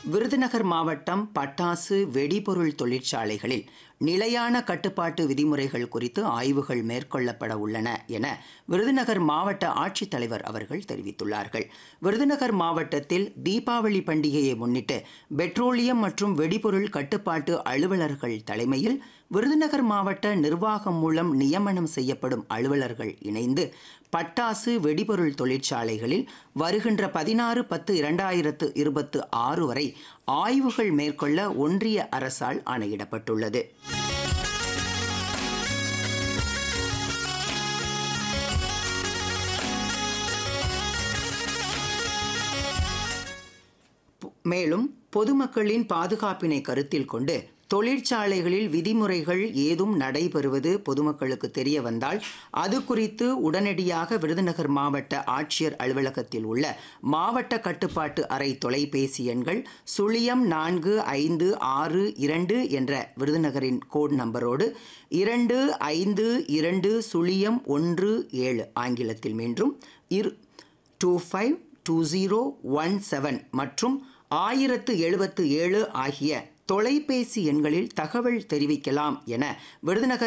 விருதுநகர் மாவட்டம் பட்டாசு வெடிபொருள் தொழிற்சாலைகளில் நிலையான கட்டுப்பாட்டு விதிமுறைகள் குறித்து ஆய்வுகள் மேற்கொள்ளப்பட உள்ளன என விருதுநகர் மாவட்ட ஆட்சித்தலைவர் அவர்கள் தெரிவித்துள்ளார்கள் விருதுநகர் மாவட்டத்தில் தீபாவளி பண்டிகையை முன்னிட்டு பெட்ரோலியம் மற்றும் வெடிபொருள் கட்டுப்பாட்டு அலுவலர்கள் தலைமையில் விருதுநகர் மாவட்ட நிர்வாகம் மூலம் நியமனம் செய்யப்படும் அலுவலர்கள் இணைந்து பட்டாசு வெடிபொருள் தொழிற்சாலைகளில் வருகின்ற பதினாறு பத்து இரண்டாயிரத்து இருபத்து ஆறு வரை ஆய்வுகள் மேற்கொள்ள ஒன்றிய அரசால் ஆணையிடப்பட்டுள்ளது மேலும் பொதுமக்களின் பாதுகாப்பினை கருத்தில் கொண்டு தொழிற்சாலைகளில் விதிமுறைகள் ஏதும் நடைபெறுவது பொதுமக்களுக்கு தெரிய வந்தால் அது குறித்து உடனடியாக விருதுநகர் மாவட்ட ஆட்சியர் அலுவலகத்தில் உள்ள மாவட்ட கட்டுப்பாட்டு அறை தொலைபேசி எண்கள் சுழியம் நான்கு ஐந்து ஆறு இரண்டு என்ற விருதுநகரின் கோட் நம்பரோடு இரண்டு ஐந்து இரண்டு சுழியம் ஒன்று ஏழு ஆங்கிலத்தில் மீண்டும் இரு two five two zero one seven மற்றும் ஆயிரத்து எழுபத்து ஏழு ஆகிய தொலைபேசி எண்களில் தகவல் தெரிவிக்கலாம் என விருதுநகர்